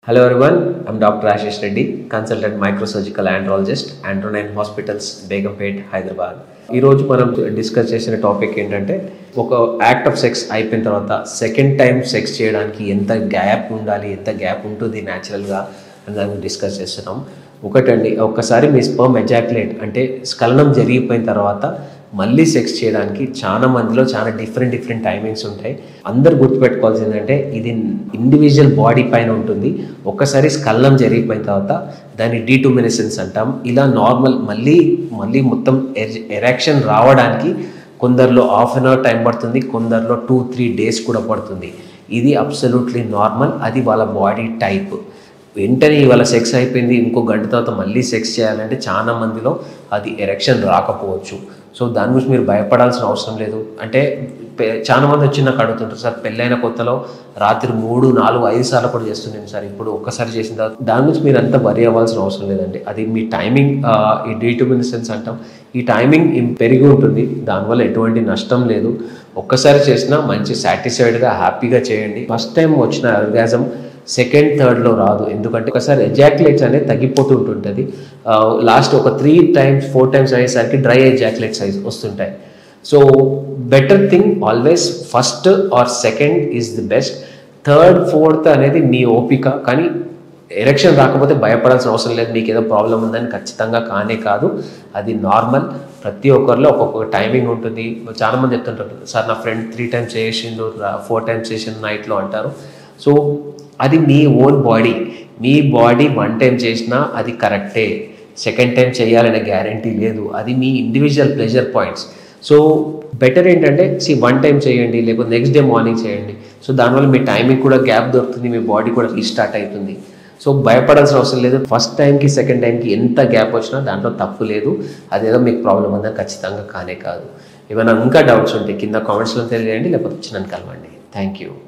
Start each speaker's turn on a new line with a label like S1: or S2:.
S1: Hello everyone, I'm Dr. Ashish Reddy, consultant microsurgical andrologist, Andronine Hospitals, Begumpet, Hyderabad ఈరోజు మనం discuss చేసిన topic ఏంటంటే ఒక యాక్ట్ ఆఫ్ సెక్స్ అయిపోయిన తర్వాత సెకండ్ టైం సెక్స్ చేయడానికి ఎంత గ్యాప్ ఉండాలి ఎంత గ్యాప్ ఉంటుంది న్యాచురల్గా అని దాన్ని డిస్కస్ చేస్తున్నాం ఒకటండి ఒక్కసారి మీ స్పర్మ్ ఎజాక్యులేట్ అంటే స్ఖలనం జరిగిపోయిన తర్వాత మళ్ళీ సెక్స్ చేయడానికి చాలా మందిలో చాలా డిఫరెంట్ డిఫరెంట్ టైమింగ్స్ ఉంటాయి అందరు గుర్తుపెట్టుకోవాల్సింది ఏంటంటే ఇది ఇండివిజువల్ బాడీ పైన ఉంటుంది ఒక్కసారి స్కలనం జరిగిపోయిన తర్వాత దాన్ని డీటూమినేసెన్స్ అంటాం ఇలా నార్మల్ మళ్ళీ మళ్ళీ మొత్తం ఎరాక్షన్ రావడానికి కొందరిలో హాఫ్ అన్ అవర్ టైం పడుతుంది కొందరిలో టూ త్రీ డేస్ కూడా పడుతుంది ఇది అబ్సల్యూట్లీ నార్మల్ అది వాళ్ళ బాడీ టైప్ వెంటనే ఇవాళ సెక్స్ అయిపోయింది ఇంకో గంట తర్వాత మళ్ళీ సెక్స్ చేయాలంటే చాలా మందిలో అది ఎరెక్షన్ రాకపోవచ్చు సో దాని గురించి మీరు భయపడాల్సిన అవసరం లేదు అంటే పె- చాలా మంది వచ్చి నాకు అడుగుతుంటారు సార్ పెళ్ళైన కొత్తలో రాత్రి మూడు నాలుగు ఐదు సార్లు కూడా చేస్తున్నాను సార్ ఇప్పుడు ఒక్కసారి చేసిన తర్వాత దాని గురించి మీరు అంతా వరి అవ్వాల్సిన అవసరం లేదండి అది మీ టైమింగ్ ఈ డీటర్మినెసెన్స్ అంటాం ఈ టైమింగ్ ఇం- పెరిగి ఉంటుంది దానివల్ల ఎటువంటి నష్టం లేదు ఒక్కసారి చేసినా మంచి సాటిస్ఫైడ్గా హ్యాపీగా చేయండి ఫస్ట్ టైం వచ్చిన ఆర్గాజం సెకండ్ థర్డ్లో రాదు ఎందుకంటే ఒకసారి ఎజాక్యులేట్స్ అనేది తగ్గిపోతూ ఉంటుంటుంది లాస్ట్ ఒక త్రీ టైమ్స్ ఫోర్ టైమ్స్ అయ్యేసరికి డ్రై ఎజాక్యులేట్స్ అయి వస్తుంటాయి so better thing always first or second is the best third fourth అనేది మీ ఓపిక కానీ ఎలక్షన్ రాకపోతే భయపడాల్సిన అవసరం లేదు మీకు ఏదో ప్రాబ్లం ఉందని ఖచ్చితంగా కానే కాదు అది నార్మల్ ప్రతి ఒక్కరిలో ఒక్కొక్క టైమింగ్ ఉంటుంది చాలా మంది చెప్తుంటారు సార్ నా ఫ్రెండ్ త్రీ టైమ్స్ చేసిండు ఫోర్ టైమ్స్ చేసిండు నైట్లో అంటారు సో అది మీ ఓన్ బాడీ మీ బాడీ వన్ టైం చేసినా అది కరెక్టే సెకండ్ టైం చేయాలనే గ్యారంటీ లేదు అది మీ individual pleasure points so better ఏంటంటే సి వన్ టైం చేయండి లేకపోతే నెక్స్ట్ డే మార్నింగ్ చేయండి సో దానివల్ల మీ టైమింగ్ కూడా గ్యాప్ దొరుకుతుంది మీ బాడీ కూడా రీస్టార్ట్ అవుతుంది సో భయపడాల్సిన అవసరం లేదు ఫస్ట్ టైంకి సెకండ్ టైంకి ఎంత గ్యాప్ వచ్చినా దాంట్లో తప్పు లేదు అదేదో మీకు ప్రాబ్లం ఉందని ఖచ్చితంగా కానే కాదు ఏమైనా ఇంకా డౌట్స్ ఉంటే కింద కామెంట్స్లో తెలియజేయండి లేకపోతే వచ్చి నన్ను కలవండి థ్యాంక్ యూ